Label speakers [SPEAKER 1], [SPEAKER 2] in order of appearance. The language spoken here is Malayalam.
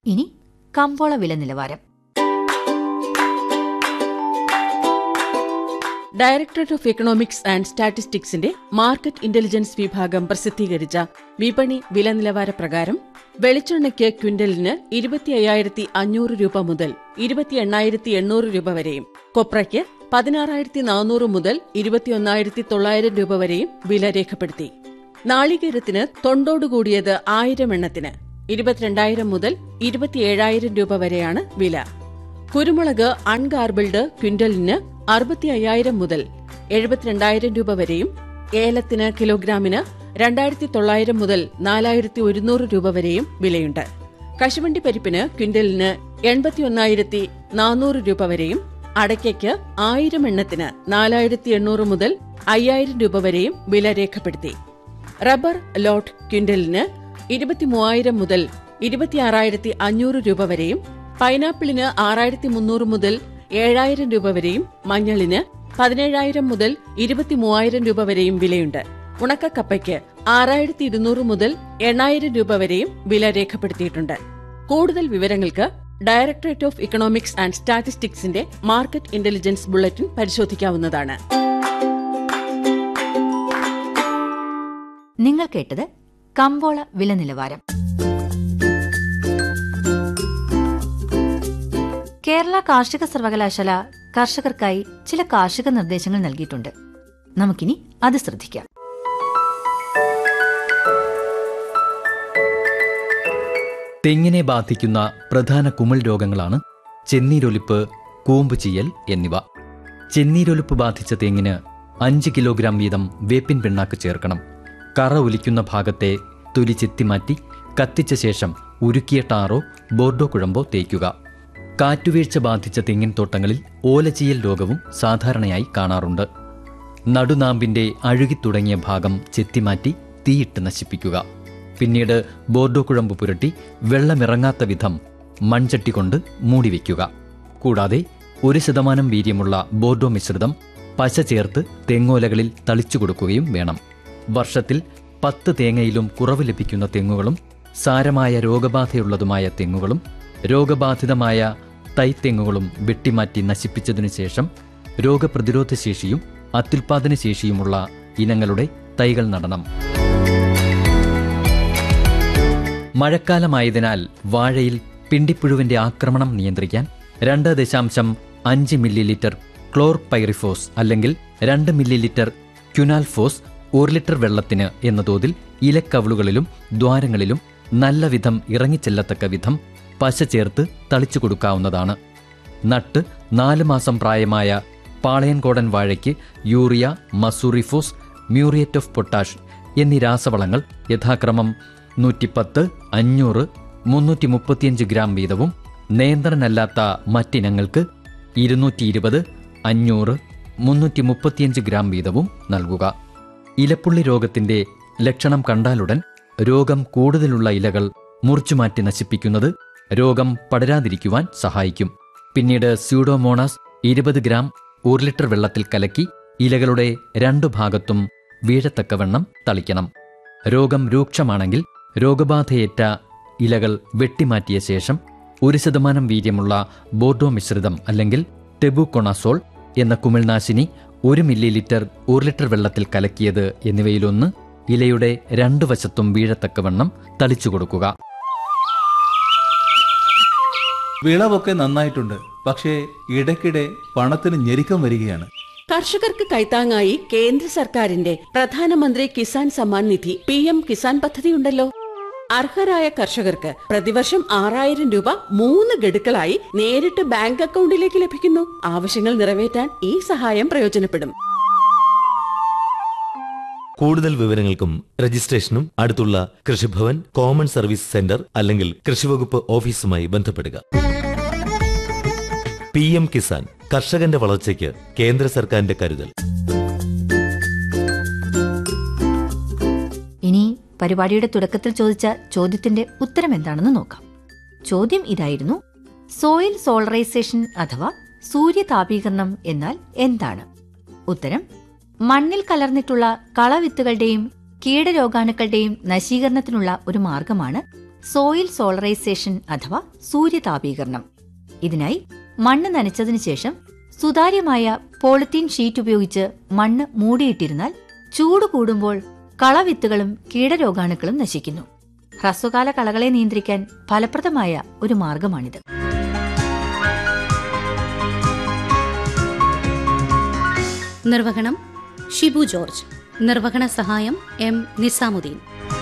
[SPEAKER 1] ഇനി കമ്പോള വില നിലവാരം
[SPEAKER 2] ഡയറക്ടറേറ്റ് ഓഫ് എക്കണോമിക്സ് ആൻഡ് സ്റ്റാറ്റിസ്റ്റിക്സിന്റെ മാർക്കറ്റ് ഇന്റലിജൻസ് വിഭാഗം പ്രസിദ്ധീകരിച്ച വിപണി വില നിലവാര പ്രകാരം വെളിച്ചെണ്ണയ്ക്ക് ക്വിന്റലിന് ഇരുപത്തി അയ്യായിരത്തി അഞ്ഞൂറ് രൂപ മുതൽ ഇരുപത്തി എണ്ണായിരത്തി എണ്ണൂറ് രൂപ വരെയും കൊപ്രയ്ക്ക് പതിനാറായിരത്തി നാനൂറ് മുതൽ ഇരുപത്തിയൊന്നായിരത്തി തൊള്ളായിരം രൂപ വരെയും വില രേഖപ്പെടുത്തി നാളികേരത്തിന് തൊണ്ടോടുകൂടിയത് ആയിരം എണ്ണത്തിന് ഇരുപത്തിരണ്ടായിരം മുതൽ ഇരുപത്തിയേഴായിരം രൂപ വരെയാണ് വില കുരുമുളക് അൺഗാർബിൾഡ് ക്വിന്റലിന് അറുപത്തി അയ്യായിരം മുതൽ എഴുപത്തിരണ്ടായിരം രൂപ വരെയും ഏലത്തിന് കിലോഗ്രാമിന് രണ്ടായിരത്തി തൊള്ളായിരം മുതൽ നാലായിരത്തി ഒരുന്നൂറ് രൂപ വരെയും വിലയുണ്ട് കശുവണ്ടി പരിപ്പിന് ക്വിന്റലിന് എൺപത്തിയൊന്നായിരത്തി നാനൂറ് രൂപ വരെയും അടയ്ക്കയ്ക്ക് ആയിരം എണ്ണത്തിന് നാലായിരത്തി എണ്ണൂറ് മുതൽ അയ്യായിരം രൂപ വരെയും വില രേഖപ്പെടുത്തി റബ്ബർ ലോട്ട് ക്വിന്റലിന് ഇരുപത്തിമൂവായിരം മുതൽ ഇരുപത്തിയാറായിരത്തി അഞ്ഞൂറ് രൂപ വരെയും പൈനാപ്പിളിന് ആറായിരത്തി മുന്നൂറ് മുതൽ ഏഴായിരം രൂപ വരെയും മഞ്ഞളിന് പതിനേഴായിരം മുതൽ ഇരുപത്തിമൂവായിരം രൂപ വരെയും വിലയുണ്ട് ഉണക്കക്കപ്പയ്ക്ക് ആറായിരത്തി ഇരുന്നൂറ് മുതൽ എണ്ണായിരം രൂപ വരെയും വില രേഖപ്പെടുത്തിയിട്ടുണ്ട് കൂടുതൽ വിവരങ്ങൾക്ക് ഡയറക്ടറേറ്റ് ഓഫ് ഇക്കണോമിക്സ് ആൻഡ് സ്റ്റാറ്റിസ്റ്റിക്സിന്റെ മാർക്കറ്റ് ഇന്റലിജൻസ് ബുള്ളറ്റിൻ പരിശോധിക്കാവുന്നതാണ്
[SPEAKER 1] നിങ്ങൾ കേട്ടത് കമ്പോള വില നിലവാരം കേരള കാർഷിക സർവകലാശാല കർഷകർക്കായി ചില കാർഷിക നിർദ്ദേശങ്ങൾ നൽകിയിട്ടുണ്ട് നമുക്കിനി അത് ശ്രദ്ധിക്കാം
[SPEAKER 3] തെങ്ങിനെ ബാധിക്കുന്ന പ്രധാന കുമിൾ രോഗങ്ങളാണ് ചെന്നീരൊലിപ്പ് കൂമ്പ് ചീയൽ എന്നിവ ചെന്നീരൊലിപ്പ് ബാധിച്ച തെങ്ങിന് അഞ്ച് കിലോഗ്രാം വീതം വേപ്പിൻ പിണ്ണാക്ക് ചേർക്കണം കറ ഒലിക്കുന്ന ഭാഗത്തെ തൊലി ചെത്തിമാറ്റി കത്തിച്ച ശേഷം ഉരുക്കിയ ടാറോ ബോർഡോ കുഴമ്പോ തേക്കുക കാറ്റുവീഴ്ച ബാധിച്ച തെങ്ങിൻ തോട്ടങ്ങളിൽ ഓലചീയൽ രോഗവും സാധാരണയായി കാണാറുണ്ട് നടുനാമ്പിന്റെ അഴുകിത്തുടങ്ങിയ ഭാഗം ചെത്തിമാറ്റി തീയിട്ട് നശിപ്പിക്കുക പിന്നീട് ബോർഡോ കുഴമ്പ് പുരട്ടി വെള്ളമിറങ്ങാത്ത വിധം മൺചട്ടി കൊണ്ട് മൂടിവെക്കുക കൂടാതെ ഒരു ശതമാനം വീര്യമുള്ള ബോർഡോ മിശ്രിതം പശ ചേർത്ത് തെങ്ങോലകളിൽ തളിച്ചു കൊടുക്കുകയും വേണം വർഷത്തിൽ പത്ത് തേങ്ങയിലും കുറവ് ലഭിക്കുന്ന തെങ്ങുകളും സാരമായ രോഗബാധയുള്ളതുമായ തെങ്ങുകളും രോഗബാധിതമായ തൈത്തെങ്ങുകളും വെട്ടിമാറ്റി നശിപ്പിച്ചതിനു ശേഷം രോഗപ്രതിരോധ ശേഷിയും അത്യുൽപാദന ശേഷിയുമുള്ള ഇനങ്ങളുടെ തൈകൾ നടണം മഴക്കാലമായതിനാൽ വാഴയിൽ പിണ്ടിപ്പുഴുവിന്റെ ആക്രമണം നിയന്ത്രിക്കാൻ രണ്ട് ദശാംശം അഞ്ച് മില്ലി ലിറ്റർ ക്ലോർ പൈറിഫോസ് അല്ലെങ്കിൽ രണ്ട് മില്ലി ലിറ്റർ ക്യുനാൽഫോസ് ഒരു ലിറ്റർ വെള്ളത്തിന് എന്ന തോതിൽ ഇലക്കവളുകളിലും ദ്വാരങ്ങളിലും നല്ല വിധം ഇറങ്ങിച്ചെല്ലത്തക്ക വിധം പശ ചേർത്ത് തളിച്ചു കൊടുക്കാവുന്നതാണ് നട്ട് നാല് മാസം പ്രായമായ പാളയൻകോടൻ വാഴയ്ക്ക് urea mussooriephos muriate of potash എന്നീ രാസവളങ്ങൾ യഥാക്രമം നൂറ്റിപ്പത്ത് അഞ്ഞൂറ് മുന്നൂറ്റി മുപ്പത്തിയഞ്ച് ഗ്രാം വീതവും നിയന്ത്രണമല്ലാത്ത മറ്റിനങ്ങൾക്ക് ഇരുന്നൂറ്റി ഇരുപത് അഞ്ഞൂറ് മുന്നൂറ്റി മുപ്പത്തിയഞ്ച് ഗ്രാം വീതവും നൽകുക ഇലപ്പുള്ളി രോഗത്തിന്റെ ലക്ഷണം കണ്ടാലുടൻ രോഗം കൂടുതലുള്ള ഇലകൾ മുറിച്ചുമാറ്റി നശിപ്പിക്കുന്നത് രോഗം പടരാതിരിക്കുവാൻ സഹായിക്കും പിന്നീട് സ്യൂഡോമോണാസ് ഇരുപത് ഗ്രാം ഒരു ലിറ്റർ വെള്ളത്തിൽ കലക്കി ഇലകളുടെ രണ്ടു ഭാഗത്തും വീഴത്തക്കവണ്ണം തളിക്കണം രോഗം രൂക്ഷമാണെങ്കിൽ രോഗബാധയേറ്റ ഇലകൾ വെട്ടിമാറ്റിയ ശേഷം ഒരു ശതമാനം വീര്യമുള്ള ബോർഡോ മിശ്രിതം അല്ലെങ്കിൽ ടെബുകൊണാസോൾ എന്ന കുമിൾനാശിനി ഒരു മില്ലി ലിറ്റർ ഒരു ലിറ്റർ വെള്ളത്തിൽ കലക്കിയത് എന്നിവയിലൊന്ന് ഇലയുടെ രണ്ടു വശത്തും വീഴത്തക്കവണ്ണം തളിച്ചു കൊടുക്കുക
[SPEAKER 4] വിളവൊക്കെ നന്നായിട്ടുണ്ട് പക്ഷേ ഇടയ്ക്കിടെ പണത്തിന് ഞെരുക്കം വരികയാണ്
[SPEAKER 2] കർഷകർക്ക് കൈത്താങ്ങായി കേന്ദ്ര സർക്കാരിന്റെ പ്രധാനമന്ത്രി കിസാൻ സമ്മാൻ നിധി പി എം കിസാൻ പദ്ധതിയുണ്ടല്ലോ അർഹരായ കർഷകർക്ക് പ്രതിവർഷം ആറായിരം രൂപ മൂന്ന് ഗഡുക്കളായി നേരിട്ട് ബാങ്ക് അക്കൗണ്ടിലേക്ക് ലഭിക്കുന്നു ആവശ്യങ്ങൾ നിറവേറ്റാൻ ഈ സഹായം പ്രയോജനപ്പെടും
[SPEAKER 5] കൂടുതൽ വിവരങ്ങൾക്കും രജിസ്ട്രേഷനും അടുത്തുള്ള കൃഷിഭവൻ കോമൺ സർവീസ് സെന്റർ അല്ലെങ്കിൽ കൃഷിവകുപ്പ് ഓഫീസുമായി ബന്ധപ്പെടുക പി എം കിസാൻ കർഷകന്റെ വളർച്ചയ്ക്ക് കേന്ദ്ര സർക്കാരിന്റെ കരുതൽ
[SPEAKER 1] ഇനി പരിപാടിയുടെ തുടക്കത്തിൽ ചോദിച്ച ചോദ്യത്തിന്റെ ഉത്തരം എന്താണെന്ന് നോക്കാം ചോദ്യം ഇതായിരുന്നു സോയിൽ സോളറൈസേഷൻ അഥവാ സൂര്യതാപീകരണം എന്നാൽ എന്താണ് ഉത്തരം മണ്ണിൽ കലർന്നിട്ടുള്ള കളവിത്തുകളുടെയും കീടരോഗാണുക്കളുടെയും നശീകരണത്തിനുള്ള ഒരു മാർഗമാണ് സോയിൽ സോളറൈസേഷൻ അഥവാ സൂര്യതാപീകരണം ഇതിനായി മണ്ണ് നനച്ചതിനു ശേഷം സുതാര്യമായ പോളിത്തീൻ ഷീറ്റ് ഉപയോഗിച്ച് മണ്ണ് മൂടിയിട്ടിരുന്നാൽ ചൂട് കൂടുമ്പോൾ കളവിത്തുകളും കീടരോഗാണുക്കളും നശിക്കുന്നു ഹ്രസ്വകാല കളകളെ നിയന്ത്രിക്കാൻ ഫലപ്രദമായ ഒരു മാർഗമാണിത്
[SPEAKER 6] നിർവഹണം ഷിബു ജോർജ് നിർവഹണ സഹായം എം നിസാമുദ്ദീൻ